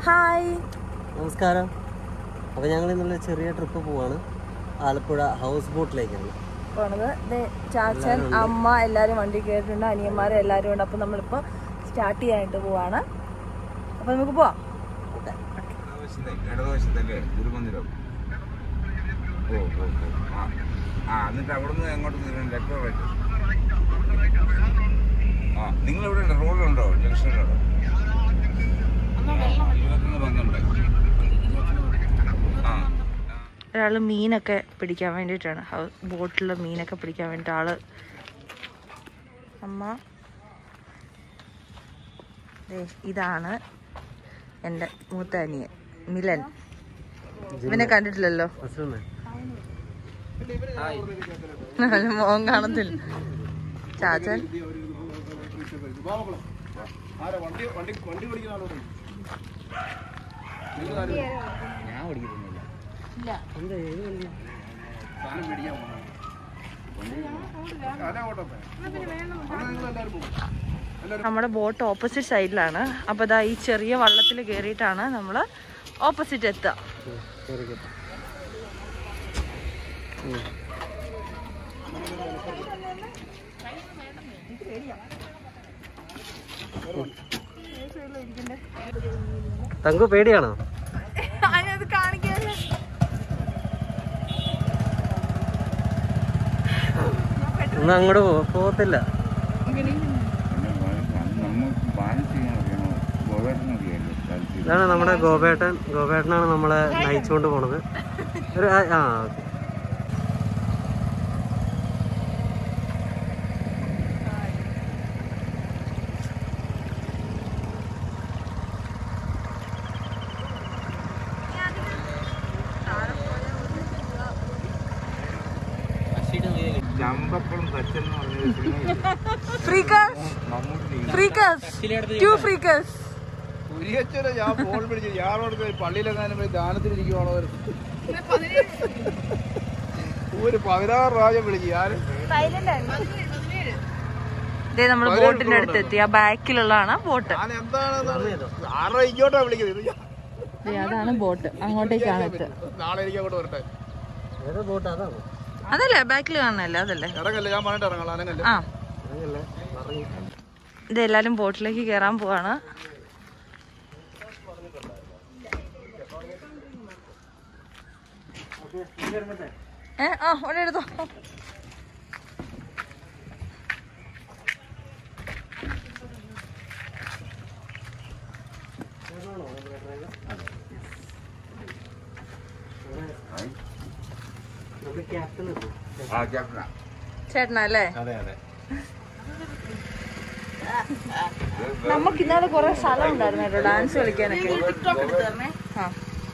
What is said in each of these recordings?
Hi നമസ്കാരം അപ്പോൾ ഞങ്ങൾ ഇന്നലെ ചെറിയ ട്രിപ്പ് പോവാണ് ആലപ്പുഴ ഹൗസ് ബോട്ടിലേക്കാണ് പോണത് ദേ ചാച്ചൻ അമ്മ എല്ലാവരും വണ്ടി കയറിയിട്ടുണ്ട് അനിയന്മാരും എല്ലാവരും ഉണ്ട് അപ്പം നമ്മളിപ്പോൾ സ്റ്റാർട്ട് ചെയ്യാനായിട്ട് പോവാണ് അപ്പം നമുക്ക് പോവാം ഇടതുവശത്തെ- ഇടതുവശത്തല്ലേ ഗുരുമന്ദിരം ഓ ഓ ഓ ആ ആ എന്നിട്ട് അവിടെ നിന്ന് എങ്ങോട്ട് തിരിഞ്ഞു ലെഫ്റ്റ് റൈറ്റ് ആ നിങ്ങൾ ഇവിടെ ഉണ്ട് റോഡിലുണ്ടോ ജംഗ്ഷനിലുണ്ടോ ഇരുപത്തൊന്ന് പന്ത്രണ്ട് ആ ഒരാൾ മീനൊക്കെ പിടിക്കാൻ വേണ്ടിയിട്ടാണ് ഹൗസ് ബോട്ടിൽ മീനൊക്കെ പിടിക്കാൻ വേണ്ടിയിട്ട് ആള് അമ്മ ദേ ഇതാണ് എൻ്റെ മൂത്ത അനിയൻ മിലൻ ഇവനെ കണ്ടിട്ടില്ലല്ലോ അസുഖമേ മോൻ കാണത്തില്ല ചാച്ചൻ ഞാൻ ഓടിക്കുന്നില്ല നമ്മുടെ ബോട്ട് ഓപ്പോസിറ്റ് സൈഡിലാണ് അപ്പോൾ ഇതാ ഈ ചെറിയ വള്ളത്തിൽ കയറിയിട്ടാണ് നമ്മൾ ഓപ്പോസിറ്റ് എത്തുക തങ്കു പേടിയാണോ അത് കാണിക്കാതെ ഒന്നും അങ്ങോട്ട് പോ- പോകത്തില്ല നമ്മൾ ബാലൻസ് ചെയ്യാൻ അറിയണോ ഗോവേട്ടൻ അറിയാലോ ബാലൻസ് ചെയ്യാൻ ഇതാണ് നമ്മുടെ ഗോപേട്ടൻ ഗോപേട്ടനാണ് നമ്മളെ നയിച്ചുകൊണ്ട് പോണത് ഒരു ആ- ആ ഓക്കെ ചമ്പപ്പുറം തച്ചൻ എന്ന് പറഞ്ഞൊരു cinema freakers Mammootty freakers to freakers ഉരിയച്ചനെ ഞാൻ ഫോൺ പിടിച്ച് ഞാനോട് പോയി പള്ളിയിലെങ്ങാനും പോയി ദാനത്തിലിരിക്കുവാണോ ഒരു ഒരു പതിനാറ് പ്രാവശ്യം വിളിച്ചു ഞാൻ ഇതേ നമ്മൾ ബോട്ടിന്റെ അടുത്ത് എത്തി ആ ബാക്കിലുള്ളതാണ് ബോട്ട് ഞാൻ എന്താണ് ആറര ഇങ്ങോട്ടാ വിളിക്കുന്നത് ഇത് ഞാൻ- അതാണ് ബോട്ട് അങ്ങോട്ടേക്കാണ് എത്തുക നാളെ എനിക്ക് അങ്ങോട്ട് വരട്ടെ ഏതാ ബോട്ട് അതാണോ അതല്ലേ ബാക്കിൽ കാണണല്ലേ അതല്ലേ ഇറങ്ങല്ലേ ഞാൻ പറഞ്ഞിട്ട് ഇറങ്ങാം അനങ്ങല്ലേ ആ അങ്ങനല്ലേ പറഞ്ഞു ഇത് എല്ലാരും ബോട്ടിലേക്ക് കയറാൻ പോവാണ് ഏ ആ ഇവിടെ എടുത്തോ നമ്മുടെ ക്യാപ്റ്റൻ എത്തും ആ ക്യാപ്റ്റനാ ചേട്ടനല്ലേ അതെ അതെ നമുക്ക് ഇന്നാളെ കുറെ സ്ഥലം ഉണ്ടായിരുന്നു കേട്ടോ ഡാൻസ് കളിക്കാനൊക്കെ ആ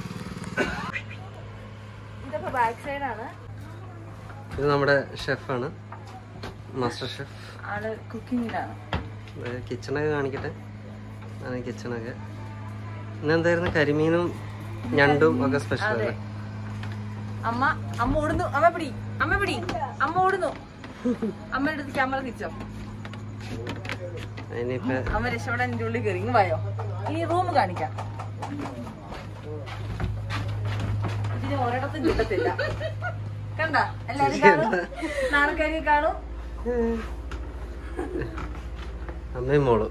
ഇതൊക്കെ ബാക്ക് സൈഡാണ് ഇത് നമ്മുടെ ഷെഫാണ് മാസ്റ്റർ ഷെഫ് ആള് കുക്കിങ്ങിലാണ് കിച്ചണൊക്കെ കാണിക്കട്ടെ ആണ് കിച്ചണൊക്കെ ഇന്ന് എന്തായിരുന്നു കരിമീനും ഞണ്ടും ഒക്കെ സ്പെഷ്യൽ അല്ലേ അമ്മ അമ്മ ഓടുന്നു അമ്മ പിടി അമ്മ പിടി അമ്മ ഓടുന്നു അമ്മയുടെ അടുത്ത് ക്യാമറ തിരിച്ചോ ഇനിയിപ്പോ അമ്മ രക്ഷപ്പെടാൻ എന്റെ ഉള്ളിൽ കയറി ഇങ്ങ് വായോ ഈ റൂം കാണിക്കാം ഇതിന് ഒരിടത്തും കിട്ടത്തില്ല കണ്ട എല്ലാരും കാണും നാണക്കാരിയെ കാണും അമ്മയും മോളും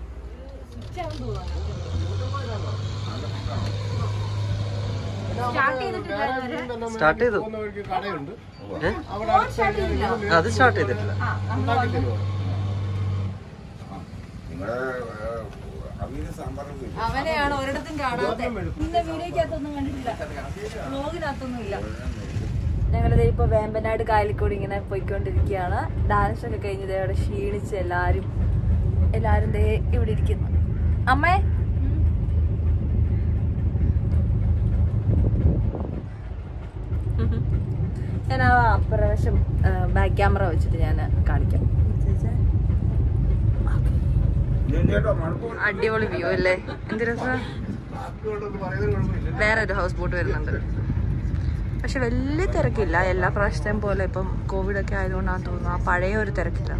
സ്റ്റാർട്ട് ചെയ്തിട്ടില്ല ഇതുവരെ. സ്റ്റാർട്ട് ചെയ്തു കടയുണ്ട് ഏ? ഫോൺ സ്റ്റാർട്ട് ചെയ്തില്ല അത് സ്റ്റാർട്ട് ചെയ്തിട്ടില്ല ആ നമ്മൾ വന്നു. നിങ്ങളെ അവിയല് സാമ്പാറൊക്കെ ഇല്ലേ? അവനെയാണ് ഒരിടത്തും കാണാത്ത ഇന്ന വീഡിയോക്കകത്തൊന്നും കണ്ടിട്ടില്ല വ്ലോഗിനകത്തൊന്നും ഇല്ല ഞങ്ങളിത് ഇപ്പൊ വേമ്പനാട് കായലിക്കൂടി ഇങ്ങനെ പോയിക്കൊണ്ടിരിക്കുകയാണ് ഡാൻസ് ഒക്കെ കഴിഞ്ഞത് അവിടെ ക്ഷീണിച്ച് എല്ലാരും എല്ലാരും ദേ ഇവിടെ ഇരിക്കുന്നു അമ്മേ ഞാൻ ആ അപ്രാവശ്യം ബാക്ക് ക്യാമറ വെച്ചിട്ട് ഞാൻ കാണിക്കാം ഞാൻ കേട്ടോ മണപ്പൂ അടിപൊളി വ്യൂ അല്ലേ എന്ത് രസം വേറെ ഒരു ഹൗസ് ബോട്ട് വരുന്നുണ്ട് പക്ഷെ വലിയ തിരക്കില്ല എല്ലാ പ്രാവശ്യത്തെയും പോലെ ഇപ്പം കോവിഡ് ഒക്കെ ആയതുകൊണ്ടാണ് തോന്നുന്നു ആ പഴയ ഒരു തിരക്കില്ല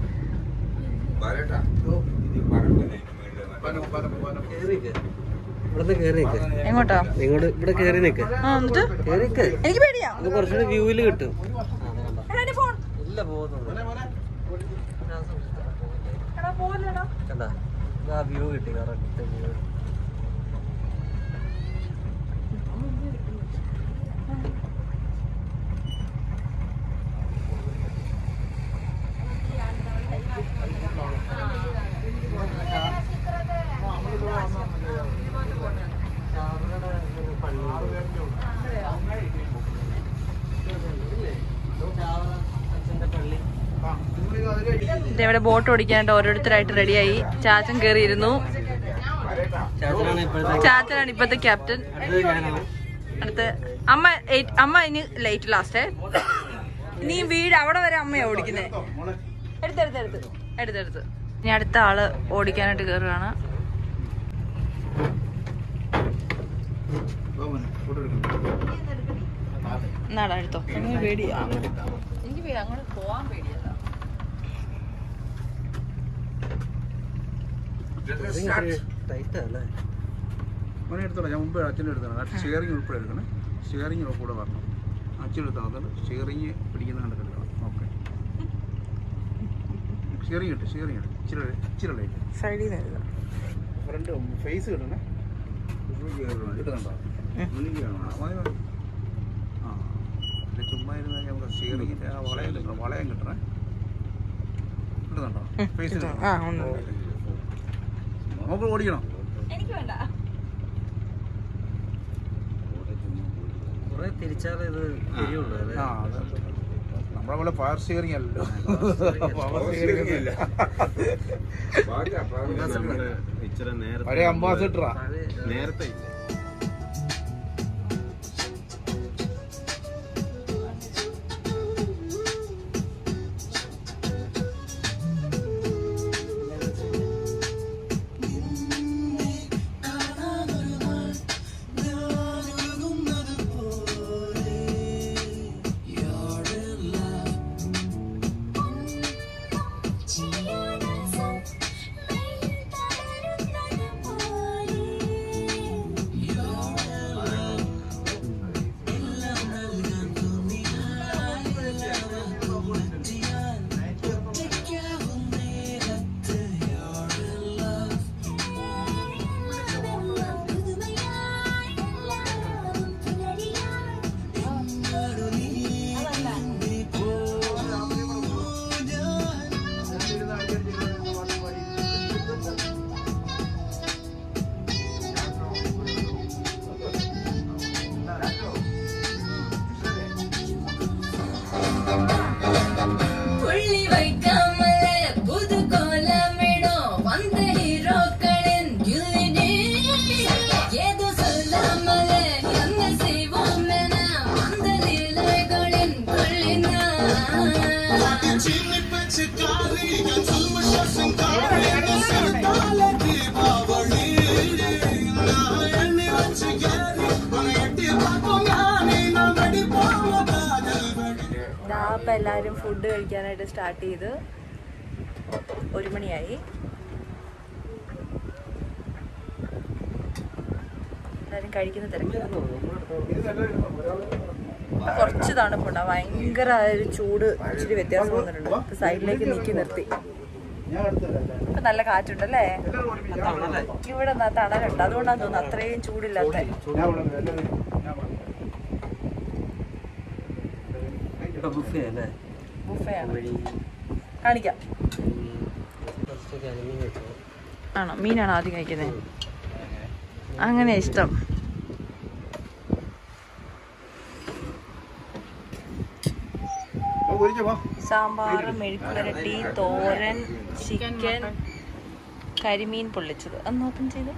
വരട്ടാ ഇത് പറമ്പിനെ മേളില് പനം, പനം, പനം. ഇവിടുന്ന് കേറി നിക്ക് എങ്ങോട്ടാ ഇങ്ങോട്ട് ഇവിടെ കേറി നിക്ക് ആ എന്നിട്ട് കേറി നിക്ക് എനിക്ക് പേടിയാ അത് കുറച്ചുകൂടി വ്യൂവില് കിട്ടും എടാ, എന്റെ ഫോൺ ഇല്ല പോകുന്നുണ്ട് എടാ പോലെടാ കണ്ടാ ആ വ്യൂ കിട്ടി കറക്റ്റ് വ്യൂ പള്ളി ഇവിടെ ബോട്ട് ഓടിക്കാനായിട്ട് ഓരോരുത്തരായിട്ട് റെഡിയായി ചാച്ചൻ കയറിയിരുന്നു ചാച്ചനാണ് ഇപ്പോഴത്തെ ചാച്ചനാണ് ഇപ്പത്തെ ക്യാപ്റ്റൻ അടുത്തത് ഞാനാണ് അടുത്ത് അമ്മ eight- അമ്മ ഇനി ലേറ്റ് ലാസ്റ്റ് നീ വീട് അവിടെ വരെ അമ്മയാ ഓടിക്കുന്നേ എടുത്തെടുത്ത് എടുത്ത് എടുത്തെടുത്ത് ഇനി അടുത്ത ആള് ഓടിക്കാനായിട്ട് കയറുകയാണ് എന്നാടാ എടുത്തോ എനിക്ക് പേടിയാ എനിക്ക് പേടി അങ്ങോട്ട് പോവാൻ പേടിയല്ല ടൈറ്റ് അല്ലേ മോനെ എടുത്തോളാം ഞാൻ മുമ്പ് അച്ഛൻ്റെ എടുത്താണ് ഷെയറിങ് ഉൾപ്പെടെ എടുക്കണേ ഷെയറിങ് കൂടെ വരണം അച്ഛൻ എടുത്താൽ അതുകൊണ്ട് ഷെയറിങ് പിടിക്കുന്ന കണ്ടൊക്കെ എടുക്കണം ഓക്കെ ഷെയറിങ് ഇട്ട് ഷെയറിങ് ഇട്ട് ഇച്ചിരി ഇച്ചിരി ലൈറ്റ് സൈഡിൽ നിന്ന് ഫ്രണ്ട് ഫേസ് കിട്ടണേ ഇടുന്നുണ്ടോ ആ, മതി, മതി. ആ ഇത് ചുമ്മാ ഇരുന്ന് നമുക്ക് ഷെയറിങ്ങിൻ്റെ ആ വളയം കിട്ടണം വളയം കിട്ടണേ ഇടുന്നുണ്ടോ ഫേസ് ആ, ഉണ്ട്. നമുക്ക് ഓടിക്കണം എനിക്ക് വേണ്ട കുറെ തിരിച്ചാലേ ഇത് തിരിയുള്ളൂ അല്ലേ ആ അത് നമ്മളെ പോലെ ഫയർ സ്റ്റിയറിംഗ് അല്ലല്ലോ പവർ സ്റ്റിയറിംഗ് അല്ല ഇച്ചിരി നേരത്തെ പഴയ അംബാസിഡറാ പഴയ നേരത്തെ புள்ளி வைக்காமலே புது கோலமிடும் வந்த ஹீரோக்களின் கில்லிடி ஏதோ சொல்லாமலே என்ன செய்வோம் என வந்த லீலைகளின் கொள்ளினா ഇതാ ഇപ്പം എല്ലാവരും ഫുഡ് കഴിക്കാനായിട്ട് സ്റ്റാർട്ട് ചെയ്ത് ഒരു മണിയായി എല്ലാവരും കഴിക്കുന്ന തിരക്ക് കുറച്ച് തണുപ്പുണ്ട് ഭയങ്കര ഒരു ചൂട് ഇച്ചിരി വ്യത്യാസം വന്നിട്ടുണ്ട് ഇപ്പൊ സൈഡിലേക്ക് നീക്കി നിർത്തി ഇപ്പൊ നല്ല കാറ്റുണ്ടല്ലേ ഇവിടെ ന- തണലുണ്ട് അതുകൊണ്ടാന്ന് തോന്നുന്നു അത്രയും ചൂടില്ലാത്ത ഇപ്പൊ ബുഫേ അല്ലേ ബുഫയാണ് വഴി കാണിക്കാം കുറച്ചൊക്കെ അനിമി വെച്ചോ ആണോ മീനാണോ ആദ്യം കഴിക്കുന്നത് അങ്ങനെ ഇഷ്ടം സാമ്പാർ മെഴുക്കുവരട്ടി തോരൻ ചിക്കൻ കരിമീൻ പൊള്ളിച്ചത് അന്ന് ഓപ്പൺ ചെയ്ത്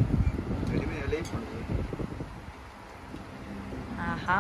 ആഹാ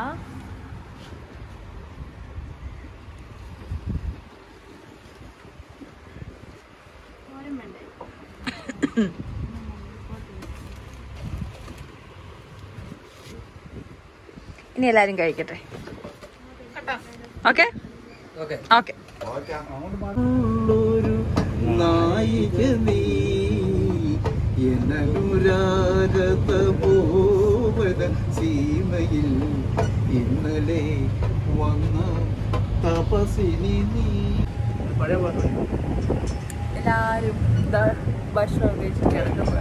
ഇനി എല്ലാരും കഴിക്കട്ടെ ഓക്കെ ഓക്കെ ഓക്കെ ഒരു നായിക നീ എന്നനുരാഗതപോവന സീമയിൽ ഇന്നലെ വന്ന തപസിനി നീ പഴയ പാട്ട് എല്ലാരും ഇതാ ഭക്ഷണം കഴിച്ച് കിടക്കുന്നു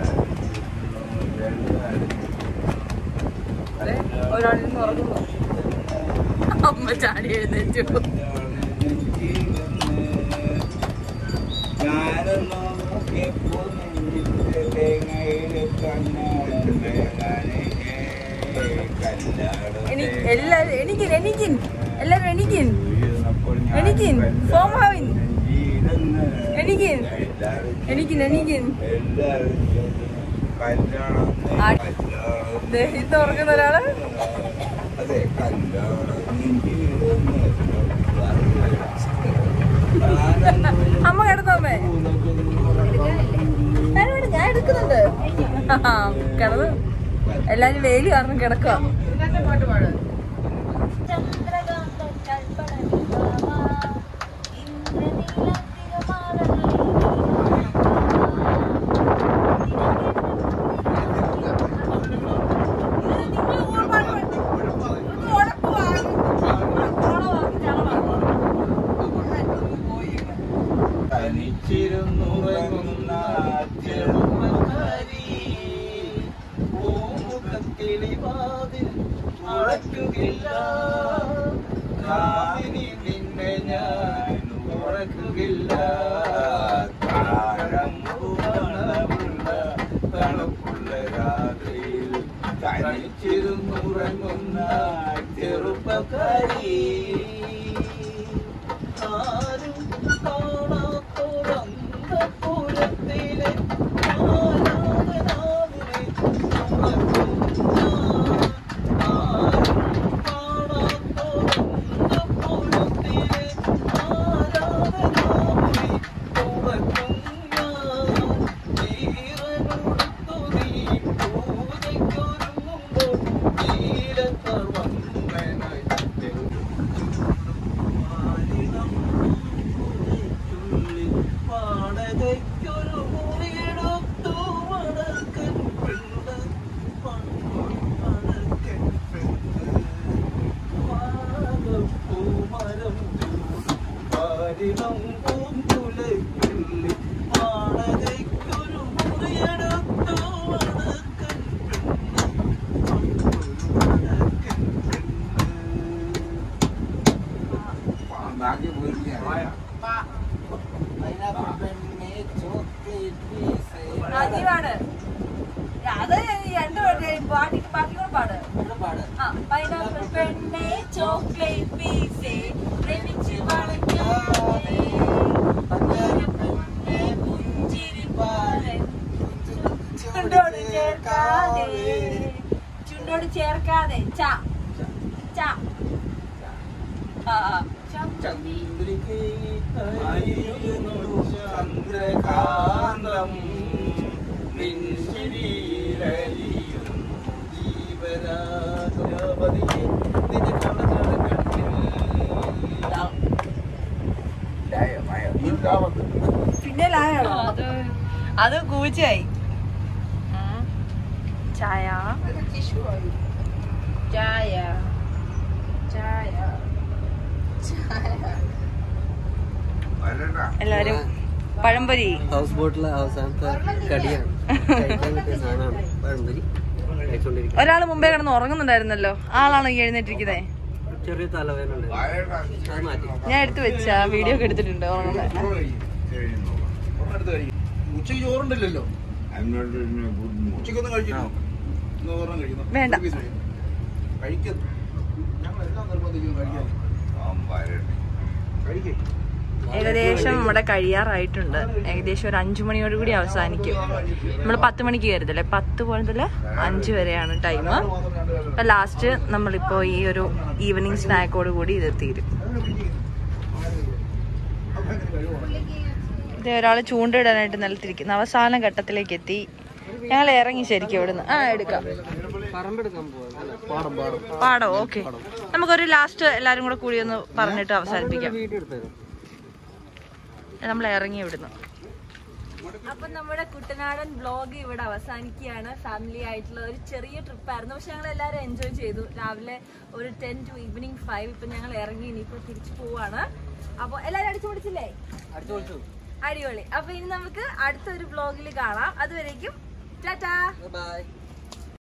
ദേ, ഒരാളിൽ ഉറങ്ങുന്നു അമ്മ ചാടി എഴുന്നേറ്റു എനി എല്ലാരും എണിക്കിൻ എണിക്കിൻ എല്ലാരും എണിക്കിൻ എണിക്കിൻ ഫോം ആവിൻ എണിക്കിൻ എണിക്കിൻ എണിക്കിൻ ആ- ദേ, ഇത് ഉറങ്ങുന്ന ഒരാള് അതെ അമ്മ കിടന്നോമ്മേ ഞാനിവിടെ ഞാൻ എടുക്കുന്നുണ്ട് ആ, കിടന്നു എല്ലാരും വെയില് കാരണം കിടക്കുക തനിച്ചിരുന്നുറങ്ങുന്ന ചെറുപ്പക്കാരി പൂമുഖക്കിളിവാതിൽ ഉറക്കുകയില്ല കാതിനി നിന്നെ ഞാൻ ഉറക്കുകയില്ല താഴമ്പുള്ള തണുപ്പുള്ള രാത്രിയിൽ തനിച്ചിരുന്നുറങ്ങുന്ന ചെറുപ്പക്കാരി ആരും കാണാത്തോരന്തപുരത്തിലെ ആരാധനാവിനെ ഉണർത്തുന്ന ആരും കാണാത്തോരന്തപുരത്തിലെ ആരാധനാവിനെ ഉണർത്തുന്ന ഈറനൊടുത്തു നീ പൂജയ്ക്കൊരുങ്ങുമ്പോൾ നീലത്തർവങ്ങനായി പാടകയ്ക്കൊരു മുറിയെടുത്തു വടക്കൻ പെണ്ണ് വടക്കൻ പെണ്ണ് പാടപ്പൂമരം പാരിണം പൂങ്കുലയ്ക്കുള്ളി പാടകയ്ക്കൊരു മുറിയെടുത്തു വടക്കൻ പെണ്ണ് വടക്കൻ പെണ്ണ് ബാക്കി പോയിട്ടില്ല അജീവാണ് അത് രണ്ട് പാട്ടി പാട്ടിക്കൂടെ പാട് ആ പൈനാപ്പിൾ പെണ്ണെ ചോക്ലേറ്റ് പീസേ പ്രേമിച്ച് വളയ്ക്കാതെ പെണ്ണെ പുഞ്ചിരി പാലൻ ചുണ്ടോട് ചേർക്കാതെ ചുണ്ടോട് ചേർക്കാതെ ച ച ആ ആ. ചന്ദ്രകാന്തം നിൻശരീരലിയും ജീവരാജപതിയെ നിന്റെ കടകടകട്ടിൽ പിന്നെ ലായാണോ അത് കൂച്ചായി ചായ ചായ ചായ വരണ്ട എല്ലാരും പഴംപൊരി ഹൗസ് ബോട്ടിലെ അവസാനത്തെ കടിയാണ് കഴിക്കാൻ കിട്ടിയ സാധനമാണ് പഴംപൊരി കഴിച്ചോണ്ടിരിക്കും ഒരാള് മുമ്പേ കിടന്ന് ഉറങ്ങുന്നുണ്ടായിരുന്നല്ലോ ആളാണ് ഈ എഴുന്നേറ്റിരിക്കുന്നേ ചെറിയ തലവേദന ഉണ്ട് വരണ്ട അത് മാറ്റി ഞാൻ എടുത്തു വെച്ച വീഡിയോ ഒക്കെ എടുത്തിട്ടുണ്ട് ഉറങ്ങുന്നത് ഒരെടുത്ത് കഴിക്കും ഉച്ചയ്ക്ക് ചോറുണ്ടല്ലോ അതിനോട് പിന്നെ ബുദ്ധിമുട്ട് ഉച്ചയ്ക്കൊന്നും കഴിക്കുന്നു ഇന്ന് ഒരെണ്ണം കഴിക്കുന്നു വേണ്ട. ഒരു piece കഴിക്കുന്നു. കഴിക്കുന്നു ഞങ്ങളെല്ലാം നിർബന്ധിക്കുന്നു കഴിക്കാൻ വരട്ടെ കഴിക്കേ ഏകദേശം നമ്മുടെ കഴിയാറായിട്ടുണ്ട് ഏകദേശം ഒരു അഞ്ചു മണിയോട് കൂടി അവസാനിക്കും നമ്മൾ പത്ത് മണിക്ക് കയറത്തില്ലേ പത്ത് പോലത്തില് അഞ്ച് വരെയാണ് ടൈം അപ്പൊ ലാസ്റ്റ് നമ്മളിപ്പോ ഈ ഒരു ഈവനിങ് സ്നാക്കോട് കൂടി ഇത് തീരും ഇത് ഒരാൾ ചൂണ്ടയിടാനായിട്ട് നിലത്തിരിക്കുന്നു അവസാന ഘട്ടത്തിലേക്ക് എത്തി ഞങ്ങൾ ഇറങ്ങി ശരിക്കും ഇവിടുന്ന് ആ എടുക്കാം പറമ്പെടുക്കാൻ പോവാ പാടം പാടം പാടോ ഓക്കെ നമുക്കൊരു ലാസ്റ്റ് എല്ലാരും കൂടെ കൂടി ഒന്ന് പറഞ്ഞിട്ട് അവസാനിപ്പിക്കാം വീഡിയോ എടുത്തത് നമ്മൾ ഇറങ്ങി ഇവിടുന്ന് അപ്പൊ നമ്മുടെ കുട്ടനാടൻ വ്ലോഗ് ഇവിടെ അവസാനിക്കുകയാണ് ഫാമിലി ആയിട്ടുള്ള ഒരു ചെറിയ ട്രിപ്പ് ആയിരുന്നു പക്ഷെ ഞങ്ങൾ എല്ലാവരും എൻജോയ് ചെയ്തു രാവിലെ ഒരു ടെൻ ടു ഈവനിങ് ഫൈവ് ഇപ്പൊ ഞങ്ങൾ ഇറങ്ങി ഇനിയിപ്പോ തിരിച്ചു പോവാണ് അപ്പൊ എല്ലാരും അടിച്ചു പൊളിച്ചില്ലേ അടിച്ചു പൊളിച്ചു അടിപൊളി അപ്പൊ ഇനി നമുക്ക് അടുത്തൊരു വ്ലോഗിൽ കാണാം അതുവരേക്കും ടാറ്റാ ബൈ